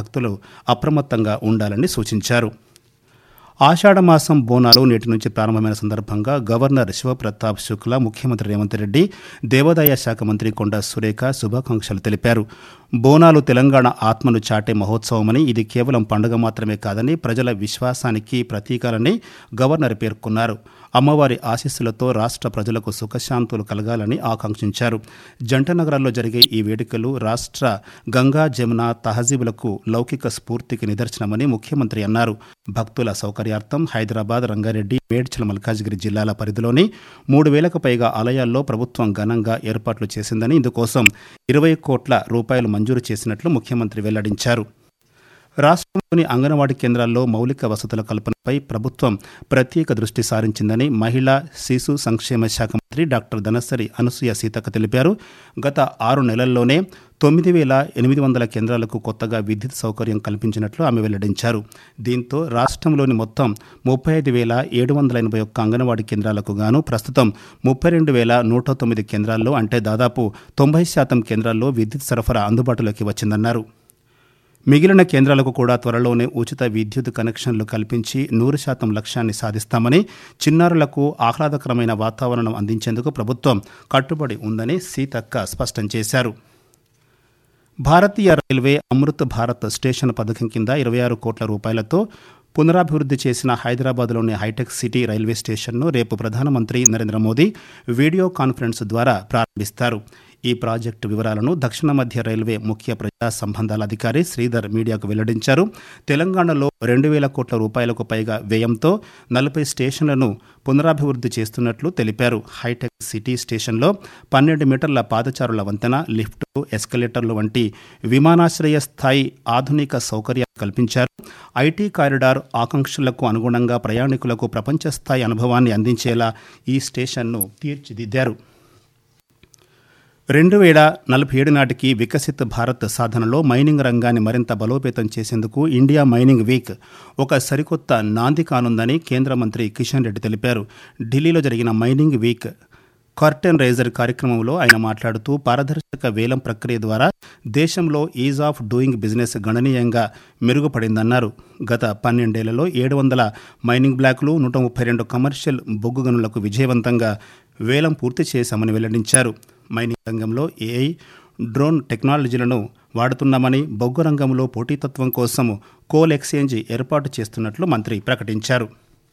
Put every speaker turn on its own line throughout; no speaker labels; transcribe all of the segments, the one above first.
భక్తులు అప్రమత్తంగా ఉండాలని సూచించారు ఆషాఢమాసం బోనాలు నేటి నుంచి ప్రారంభమైన సందర్భంగా గవర్నర్ శివప్రతాప్ శుక్లా ముఖ్యమంత్రి రేవంత్ రెడ్డి దేవాదాయ శాఖ మంత్రి కొండా సురేఖ శుభాకాంక్షలు తెలిపారు బోనాలు తెలంగాణ ఆత్మను చాటే మహోత్సవమని ఇది కేవలం పండుగ మాత్రమే కాదని ప్రజల విశ్వాసానికి ప్రతీకాలని గవర్నర్ పేర్కొన్నారు అమ్మవారి ఆశీస్సులతో రాష్ట్ర ప్రజలకు సుఖశాంతులు కలగాలని ఆకాంక్షించారు జంట నగరాల్లో జరిగే ఈ వేడుకలు రాష్ట్ర గంగా జమున తహజీబులకు లౌకిక స్ఫూర్తికి నిదర్శనమని ముఖ్యమంత్రి అన్నారు భక్తుల సౌకర్యార్థం హైదరాబాద్ రంగారెడ్డి మేడ్చల్ మల్కాజ్గిరి జిల్లాల పరిధిలోని మూడు వేలకు పైగా ఆలయాల్లో ప్రభుత్వం ఘనంగా ఏర్పాట్లు చేసిందని ఇందుకోసం ఇరవై కోట్ల రూపాయలు మంజూరు చేసినట్లు ముఖ్యమంత్రి వెల్లడించారు రాష్ట్రంలోని అంగన్వాడీ కేంద్రాల్లో మౌలిక వసతుల కల్పనపై ప్రభుత్వం ప్రత్యేక దృష్టి సారించిందని మహిళా శిశు సంక్షేమ శాఖ మంత్రి డాక్టర్ ధనసరి అనసూయ సీతక్క తెలిపారు గత ఆరు నెలల్లోనే తొమ్మిది వేల ఎనిమిది వందల కేంద్రాలకు కొత్తగా విద్యుత్ సౌకర్యం కల్పించినట్లు ఆమె వెల్లడించారు దీంతో రాష్ట్రంలోని మొత్తం ముప్పై ఐదు వేల ఏడు వందల ఎనభై ఒక్క అంగన్వాడీ కేంద్రాలకు గాను ప్రస్తుతం ముప్పై రెండు వేల నూట తొమ్మిది కేంద్రాల్లో అంటే దాదాపు తొంభై శాతం కేంద్రాల్లో విద్యుత్ సరఫరా అందుబాటులోకి వచ్చిందన్నారు మిగిలిన కేంద్రాలకు కూడా త్వరలోనే ఉచిత విద్యుత్ కనెక్షన్లు కల్పించి నూరు శాతం లక్ష్యాన్ని సాధిస్తామని చిన్నారులకు ఆహ్లాదకరమైన వాతావరణం అందించేందుకు ప్రభుత్వం కట్టుబడి ఉందని సీతక్క స్పష్టం చేశారు భారతీయ రైల్వే అమృత్ భారత్ స్టేషన్ పథకం కింద ఇరవై ఆరు కోట్ల రూపాయలతో పునరాభివృద్ధి చేసిన హైదరాబాద్లోని హైటెక్ సిటీ రైల్వే స్టేషన్ను రేపు ప్రధానమంత్రి నరేంద్ర మోదీ వీడియో కాన్ఫరెన్స్ ద్వారా ప్రారంభిస్తారు ఈ ప్రాజెక్టు వివరాలను దక్షిణ మధ్య రైల్వే ముఖ్య ప్రజా సంబంధాల అధికారి శ్రీధర్ మీడియాకు వెల్లడించారు తెలంగాణలో రెండు వేల కోట్ల రూపాయలకు పైగా వ్యయంతో నలభై స్టేషన్లను పునరాభివృద్ధి చేస్తున్నట్లు తెలిపారు హైటెక్ సిటీ స్టేషన్లో పన్నెండు మీటర్ల పాదచారుల వంతెన లిఫ్టు ఎస్కలేటర్లు వంటి విమానాశ్రయ స్థాయి ఆధునిక సౌకర్యాలు కల్పించారు ఐటీ కారిడార్ ఆకాంక్షలకు అనుగుణంగా ప్రయాణికులకు ప్రపంచ స్థాయి అనుభవాన్ని అందించేలా ఈ స్టేషన్ను తీర్చిదిద్దారు రెండు వేల నలభై ఏడు నాటికి వికసిత్ భారత్ సాధనలో మైనింగ్ రంగాన్ని మరింత బలోపేతం చేసేందుకు ఇండియా మైనింగ్ వీక్ ఒక సరికొత్త నాంది కానుందని కేంద్ర మంత్రి కిషన్ రెడ్డి తెలిపారు ఢిల్లీలో జరిగిన మైనింగ్ వీక్ కర్టెన్ రైజర్ కార్యక్రమంలో ఆయన మాట్లాడుతూ పారదర్శక వేలం ప్రక్రియ ద్వారా దేశంలో ఈజ్ ఆఫ్ డూయింగ్ బిజినెస్ గణనీయంగా మెరుగుపడిందన్నారు గత పన్నెండేళ్లలో ఏడు వందల మైనింగ్ బ్లాకులు నూట ముప్పై రెండు కమర్షియల్ బొగ్గు గనులకు విజయవంతంగా వేలం పూర్తి చేశామని వెల్లడించారు మైనింగ్ రంగంలో ఏఐ డ్రోన్ టెక్నాలజీలను వాడుతున్నామని బొగ్గు రంగంలో పోటీతత్వం కోసం కోల్ ఎక్స్చేంజ్ ఏర్పాటు చేస్తున్నట్లు మంత్రి ప్రకటించారు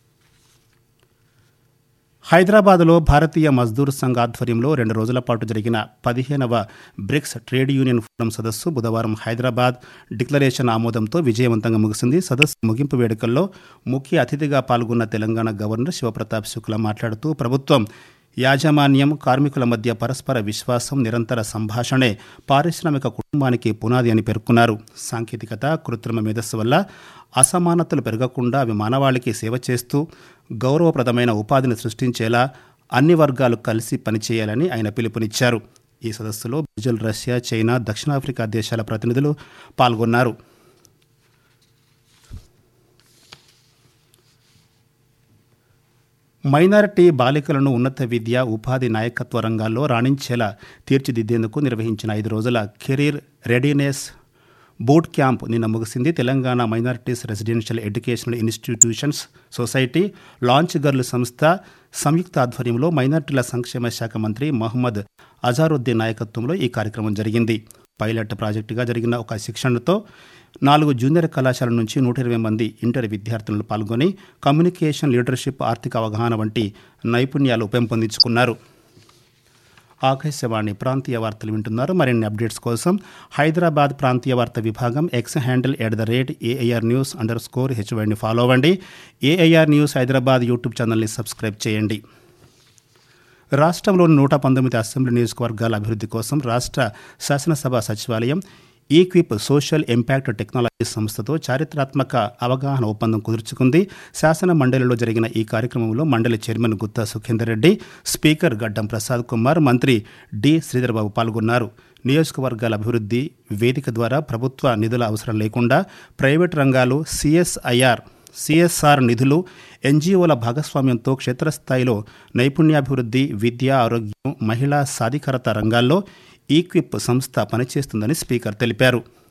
హైదరాబాద్లో భారతీయ మజ్దూర్ సంఘ్ ఆధ్వర్యంలో రెండు రోజుల పాటు జరిగిన పదిహేనవ బ్రిక్స్ ట్రేడ్ యూనియన్ ఫోరం సదస్సు బుధవారం హైదరాబాద్ డిక్లరేషన్ ఆమోదంతో విజయవంతంగా ముగిసింది సదస్సు ముగింపు వేడుకల్లో ముఖ్య అతిథిగా పాల్గొన్న తెలంగాణ గవర్నర్ శివప్రతాప్ శుక్లా మాట్లాడుతూ ప్రభుత్వం యాజమాన్యం కార్మికుల మధ్య పరస్పర విశ్వాసం నిరంతర సంభాషణే పారిశ్రామిక కుటుంబానికి పునాది అని పేర్కొన్నారు సాంకేతికత కృత్రిమ మేధస్సు వల్ల అసమానతలు పెరగకుండా అవి మానవాళికి సేవ చేస్తూ గౌరవప్రదమైన ఉపాధిని సృష్టించేలా అన్ని వర్గాలు కలిసి పనిచేయాలని ఆయన పిలుపునిచ్చారు ఈ సదస్సులో బ్రెజిల్ రష్యా చైనా దక్షిణాఫ్రికా దేశాల ప్రతినిధులు పాల్గొన్నారు మైనారిటీ బాలికలను ఉన్నత విద్య ఉపాధి నాయకత్వ రంగాల్లో రాణించేలా తీర్చిదిద్దేందుకు నిర్వహించిన ఐదు రోజుల కెరీర్ రెడీనెస్ బూట్ క్యాంప్ నిన్న ముగిసింది Telangana minorities residential educational institutions society launch girl సంస్థ సంయుక్త ఆధ్వర్యంలో మైనారిటీల సంక్షేమ శాఖ మంత్రి మహమ్మద్ అజారుద్దీన్ నాయకత్వంలో ఈ కార్యక్రమం జరిగింది పైలట్ ప్రాజెక్టుగా జరిగిన ఒక శిక్షణతో నాలుగు జూనియర్ కళాశాల నుంచి నూట ఇరవై మంది ఇంటర్ విద్యార్థులను పాల్గొని కమ్యూనికేషన్ లీడర్షిప్ ఆర్థిక అవగాహన వంటి నైపుణ్యాలు పెంపొందించుకున్నారు ఆకాశవాణి ప్రాంతీయ వార్తలు వింటున్నారు మరిన్ని అప్డేట్స్ కోసం హైదరాబాద్ ప్రాంతీయ వార్త విభాగం X handle at the rate AIR news underscore హెచ్వైని ఫాలో అవ్వండి ఏఐఆర్ న్యూస్ హైదరాబాద్ యూట్యూబ్ ఛానల్ని సబ్స్క్రైబ్ చేయండి రాష్ట్రంలోని నూట పంతొమ్మిది అసెంబ్లీ నియోజకవర్గాల అభివృద్ధి కోసం రాష్ట్ర శాసనసభ సచివాలయం ఈక్విప్ సోషల్ ఇంపాక్ట్ టెక్నాలజీ సంస్థతో చారిత్రాత్మక అవగాహన ఒప్పందం కుదుర్చుకుంది శాసన మండలిలో జరిగిన ఈ కార్యక్రమంలో మండలి చైర్మన్ గుత్తా సుఖేందర్ రెడ్డి స్పీకర్ గడ్డం ప్రసాద్ కుమార్ మంత్రి డి శ్రీధర్బాబు పాల్గొన్నారు నియోజకవర్గాల అభివృద్ధి వేదిక ద్వారా ప్రభుత్వ నిధుల అవసరం లేకుండా ప్రైవేట్ రంగాలు సిఎస్ఐఆర్ సిఎస్ఆర్ నిధులు ఎన్జీఓల భాగస్వామ్యంతో క్షేత్రస్థాయిలో నైపుణ్యాభివృద్ధి విద్య ఆరోగ్యం మహిళా సాధికారత రంగాల్లో ఈక్విప్ సంస్థ పనిచేస్తుందని స్పీకర్ తెలిపారు